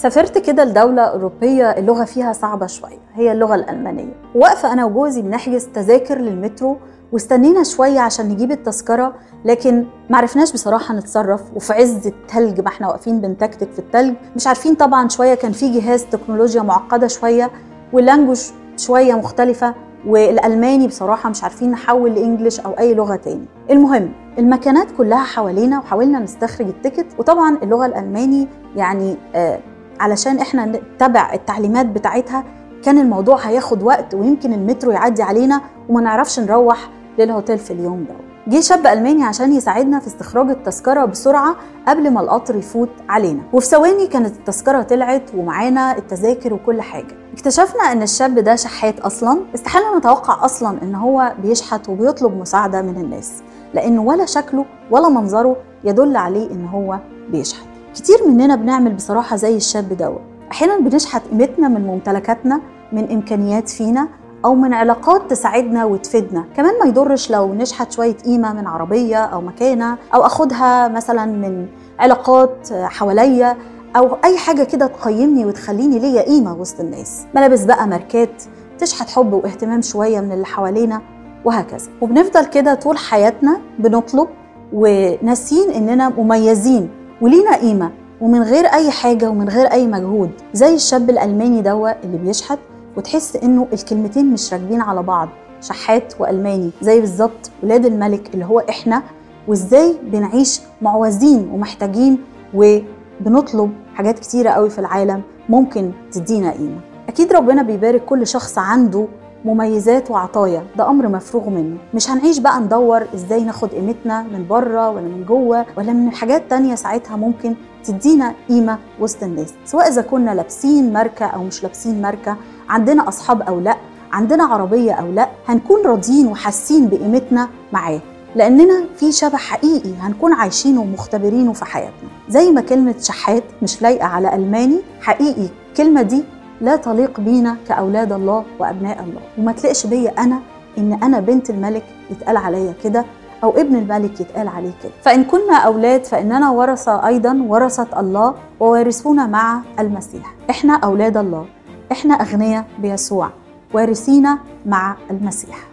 سافرت كده لدولة أوروبية اللغة فيها صعبة شوية هي اللغة الألمانية واقفة أنا وجوزي بنحجز تذاكر للمترو واستنينا شوية عشان نجيب التذكرة لكن معرفناش بصراحة نتصرف وفي عز التلج ما احنا واقفين بنتكتك في التلج مش عارفين طبعا شوية كان في جهاز تكنولوجيا معقدة شوية واللانجوج شوية مختلفة والألماني بصراحة مش عارفين نحول لإنجليش أو أي لغة تاني المهم المكانات كلها حوالينا وحاولنا نستخرج التيكت وطبعا اللغة الألماني يعني آه علشان احنا نتبع التعليمات بتاعتها كان الموضوع هياخد وقت ويمكن المترو يعدي علينا وما نعرفش نروح للهوتيل في اليوم ده جه شاب ألماني عشان يساعدنا في استخراج التذكرة بسرعة قبل ما القطر يفوت علينا وفي ثواني كانت التذكرة طلعت ومعانا التذاكر وكل حاجة اكتشفنا ان الشاب ده شحات اصلا استحالة نتوقع اصلا ان هو بيشحت وبيطلب مساعدة من الناس لانه ولا شكله ولا منظره يدل عليه ان هو بيشحت كتير مننا بنعمل بصراحة زي الشاب دوت احيانا بنشحت قيمتنا من ممتلكاتنا من امكانيات فينا او من علاقات تساعدنا وتفيدنا كمان ما يضرش لو نشحت شويه قيمه من عربيه او مكانه او اخدها مثلا من علاقات حواليا او اي حاجه كده تقيمني وتخليني ليا قيمه وسط الناس ملابس بقى ماركات تشحت حب واهتمام شويه من اللي حوالينا وهكذا وبنفضل كده طول حياتنا بنطلب وناسين اننا مميزين ولينا قيمه ومن غير اي حاجه ومن غير اي مجهود زي الشاب الالماني دوا اللي بيشحت وتحس انه الكلمتين مش راكبين على بعض شحات والماني زي بالظبط ولاد الملك اللي هو احنا وازاي بنعيش معوزين ومحتاجين وبنطلب حاجات كتيرة قوي في العالم ممكن تدينا قيمة أكيد ربنا بيبارك كل شخص عنده مميزات وعطايا ده امر مفروغ منه مش هنعيش بقى ندور ازاي ناخد قيمتنا من بره ولا من جوه ولا من حاجات تانية ساعتها ممكن تدينا قيمة وسط الناس سواء إذا كنا لابسين ماركة أو مش لابسين ماركة عندنا أصحاب أو لأ عندنا عربية أو لأ هنكون راضيين وحاسين بقيمتنا معاه لأننا في شبه حقيقي هنكون عايشينه ومختبرينه في حياتنا زي ما كلمة شحات مش لايقة على ألماني حقيقي الكلمة دي لا تليق بينا كأولاد الله وأبناء الله وما تلقش بيا أنا إن أنا بنت الملك يتقال عليا كده أو ابن الملك يتقال عليه كده فإن كنا أولاد فإننا ورثة أيضا ورثة الله ووارثون مع المسيح إحنا أولاد الله إحنا أغنياء بيسوع وارثين مع المسيح